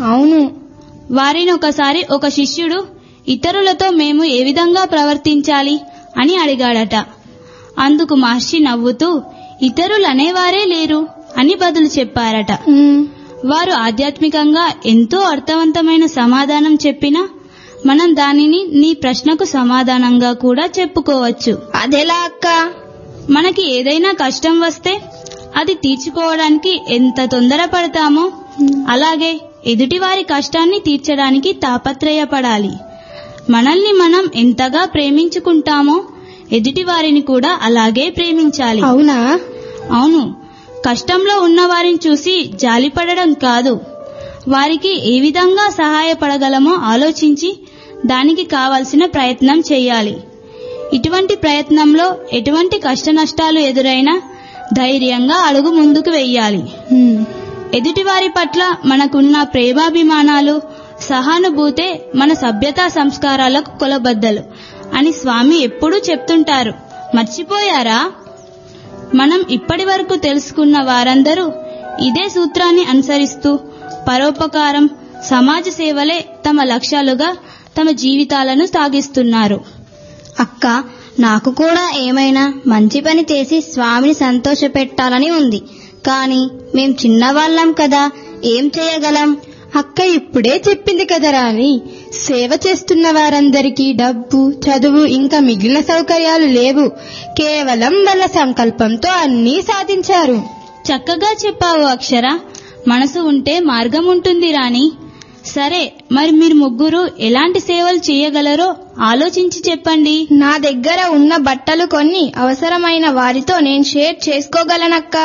అవును వారిని ఒకసారి ఒక శిష్యుడు ఇతరులతో మేము ఏ విధంగా ప్రవర్తించాలి అని అడిగాడట అందుకు మహర్షి నవ్వుతూ ఇతరులు అనేవారే లేరు అని బదులు చెప్పారట ఉమ్, వారు ఆధ్యాత్మికంగా ఎంతో అర్థవంతమైన సమాధానం చెప్పినా మనం దానిని నీ ప్రశ్నకు సమాధానంగా కూడా చెప్పుకోవచ్చు అదెలా అక్క మనకి ఏదైనా కష్టం వస్తే అది తీర్చుకోవడానికి ఎంత తొందరపడతామో అలాగే ఎదుటివారి కష్టాన్ని తీర్చడానికి తాపత్రయపడాలి మనల్ని మనం ఎంతగా ప్రేమించుకుంటామో ఎదుటివారిని కూడా అలాగే ప్రేమించాలి అవునా అవును కష్టంలో ఉన్న వారిని చూసి జాలిపడడం కాదు వారికి ఏ విధంగా సహాయపడగలమో ఆలోచించి దానికి కావలసిన ప్రయత్నం చేయాలి ఇటువంటి ప్రయత్నంలో ఎటువంటి కష్ట నష్టాలు ఎదురైనా ధైర్యంగా అడుగు ముందుకు వెయ్యాలి ఉమ్, ఎదుటివారి పట్ల మనకున్న ప్రేమాభిమానాలు సహానుభూతే మన సభ్యతా సంస్కారాలకు కొలబద్దలు అని స్వామి ఎప్పుడూ చెప్తుంటారు మర్చిపోయారా మనం ఇప్పటి వరకు తెలుసుకున్న వారందరూ ఇదే సూత్రాన్ని అనుసరిస్తూ పరోపకారం సమాజ సేవలే తమ లక్ష్యాలుగా తమ జీవితాలను సాగిస్తున్నారు అక్క నాకు కూడా ఏమైనా మంచి పని చేసి స్వామిని సంతోషపెట్టాలని ఉంది కానీ మేం చిన్నవాళ్ళం కదా ఏం చేయగలం అక్క ఇప్పుడే చెప్పింది కదా రాని సేవ చేస్తున్న వారందరికీ డబ్బు చదువు ఇంకా మిగిలిన సౌకర్యాలు లేవు కేవలం వాళ్ళ సంకల్పంతో అన్నీ సాధించారు చక్కగా చెప్పావు అక్షర మనసు ఉంటే మార్గం ఉంటుంది రాని సరే మరి మీరు ముగ్గురు ఎలాంటి సేవలు చేయగలరో ఆలోచించి చెప్పండి నా దగ్గర ఉన్న బట్టలు కొన్ని అవసరమైన వారితో నేను షేర్ చేసుకోగలనక్క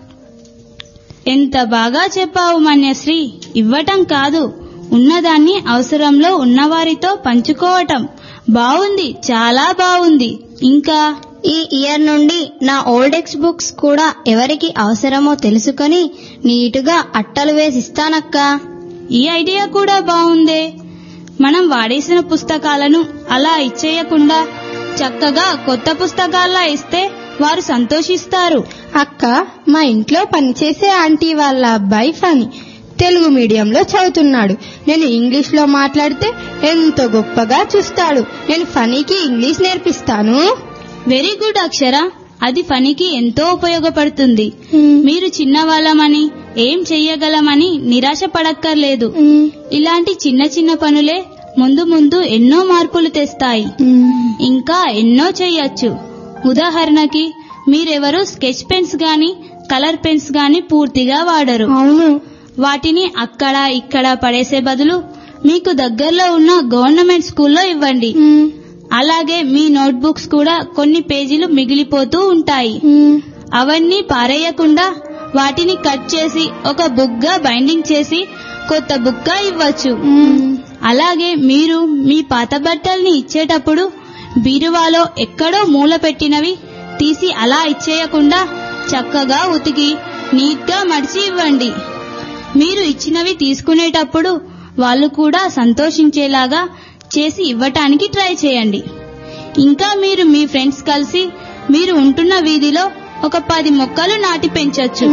ఎంత బాగా చెప్పావు మన్యశ్రీ ఇవ్వటం కాదు ఉన్నదాన్ని అవసరంలో ఉన్నవారితో పంచుకోవటం బావుంది చాలా బావుంది ఇంకా ఈ ఇయర్ నుండి నా ఓల్డెక్స్ బుక్స్ కూడా ఎవరికి అవసరమో తెలుసుకొని నీటుగా అట్టలు వేసిస్తానక్క ఈ ఐడియా కూడా బావుందే మనం వాడేసిన పుస్తకాలను అలా ఇచ్చేయకుండా చక్కగా కొత్త పుస్తకాల్లా ఇస్తే వారు సంతోషిస్తారు అక్క మా ఇంట్లో పనిచేసే ఆంటీ వాళ్ళ అబ్బాయి ఫని తెలుగు మీడియంలో చదువుతున్నాడు నేను ఇంగ్లీష్ లో మాట్లాడితే ఎంతో గొప్పగా చూస్తాడు నేను ఫనీకి ఇంగ్లీష్ నేర్పిస్తాను వెరీ గుడ్ అక్షర అది ఫనికి ఎంతో ఉపయోగపడుతుంది మీరు చిన్నవాళ్ళమని ఏం చెయ్యగలమని నిరాశ పడక్కర్లేదు ఇలాంటి చిన్న చిన్న పనులే ముందు ముందు ఎన్నో మార్పులు తెస్తాయి ఇంకా ఎన్నో చెయ్యొచ్చు ఉదాహరణకి మీరెవరు స్కెచ్ పెన్స్ గాని కలర్ పెన్స్ గాని పూర్తిగా వాడరు అవును వాటిని అక్కడ ఇక్కడ పడేసే బదులు మీకు దగ్గరలో ఉన్న గవర్నమెంట్ స్కూల్లో ఇవ్వండి అలాగే మీ నోట్బుక్స్ కూడా కొన్ని పేజీలు మిగిలిపోతూ ఉంటాయి అవన్నీ పారేయకుండా వాటిని కట్ చేసి ఒక బుక్గా బైండింగ్ చేసి కొత్త బుక్గా ఇవ్వచ్చు అలాగే మీరు మీ పాత బట్టల్ని ఇచ్చేటప్పుడు బీరువాలో ఎక్కడో మూల పెట్టినవి తీసి అలా ఇచ్చేయకుండా చక్కగా ఉతికి నీట్గా మడిచి ఇవ్వండి మీరు ఇచ్చినవి తీసుకునేటప్పుడు వాళ్ళు కూడా సంతోషించేలాగా చేసి ఇవ్వటానికి ట్రై చేయండి ఇంకా మీరు మీ ఫ్రెండ్స్ కలిసి మీరు ఉంటున్న వీధిలో ఒక పది మొక్కలు నాటి పెంచొచ్చు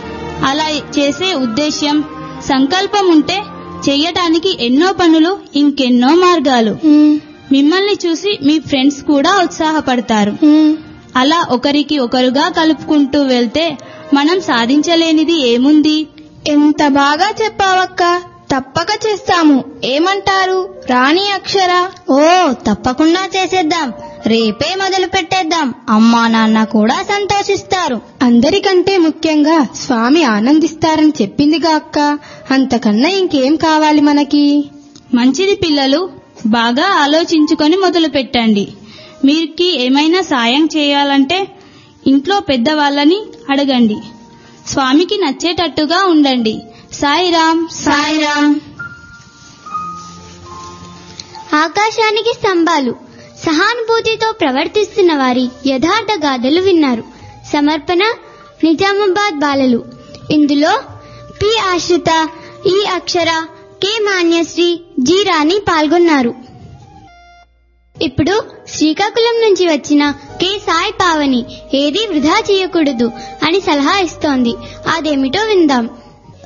అలా చేసే ఉద్దేశ్యం సంకల్పం ఉంటే చెయ్యటానికి ఎన్నో పనులు ఇంకెన్నో మార్గాలు మిమ్మల్ని చూసి మీ ఫ్రెండ్స్ కూడా ఉత్సాహపడతారు అలా ఒకరికి ఒకరుగా కలుపుకుంటూ వెళ్తే మనం సాధించలేనిది ఏముంది ఎంత బాగా చెప్పావక్క తప్పక చేస్తాము ఏమంటారు రాణి అక్షర ఓ తప్పకుండా చేసేద్దాం రేపే మొదలు పెట్టేద్దాం అమ్మా నాన్న కూడా సంతోషిస్తారు అందరికంటే ముఖ్యంగా స్వామి ఆనందిస్తారని చెప్పిందిగా అక్క అంతకన్నా ఇంకేం కావాలి మనకి మంచిది పిల్లలు బాగా ఆలోచించుకొని మొదలు పెట్టండి మీరుకి ఏమైనా సాయం చేయాలంటే ఇంట్లో పెద్దవాళ్ళని అడగండి స్వామికి నచ్చేటట్టుగా ఉండండి సాయిరామ్ సాయిరామ్ ఆకాశానికి స్తంభాలు సహానుభూతితో ప్రవర్తిస్తున్న వారి యథార్థ గాథలు విన్నారు సమర్పణ నిజామాబాద్ బాలలు ఇందులో పి ఆశ్రిత ఈ అక్షర కె మాన్యశ్రీ జి రాణి పాల్గొన్నారు ఇప్పుడు శ్రీకాకుళం నుంచి వచ్చిన కె సాయి పావని ఏది వృధా చేయకూడదు అని సలహా ఇస్తోంది అదేమిటో విందాం